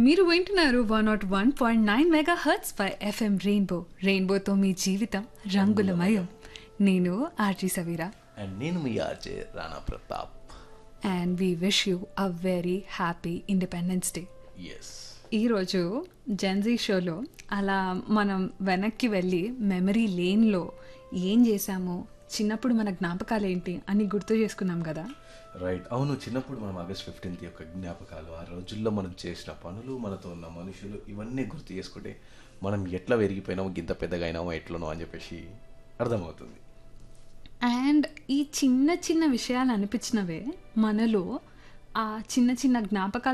మీరు వింటున్నారు one not one point nine mega hertz by FM rainbow రెయిన్బోతో మీ జీవితం రంగులమయం నేను ఆర్జీ సవీరా అండ్ నేను మీ RJ Rana Pratap and we wish you a very happy independence day yes ఈరోజు జెన్జీ షోలో అలా మనం వెనక్కి వెళ్ళి మెమరీ లేన్లో ఏం చేశామో చిన్నప్పుడు మన జ్ఞాపకాలు ఏంటి అని గుర్తు చేసుకున్నాం కదా రైట్ అవును చిన్నప్పుడు మనం ఆగస్ట్ ఫిఫ్టీన్త్ యొక్క జ్ఞాపకాలు ఆ రోజుల్లో మనం చేసిన పనులు మనతో ఉన్న మనుషులు ఇవన్నీ గుర్తు చేసుకుంటే మనం ఎట్లా పెరిగిపోయినామో ఇంత పెద్దగా అయినామో ఎట్లనో అని చెప్పేసి అర్థమవుతుంది అండ్ ఈ చిన్న చిన్న విషయాలు అనిపించినవే మనలో ఆ చిన్న చిన్న జ్ఞాపకాలు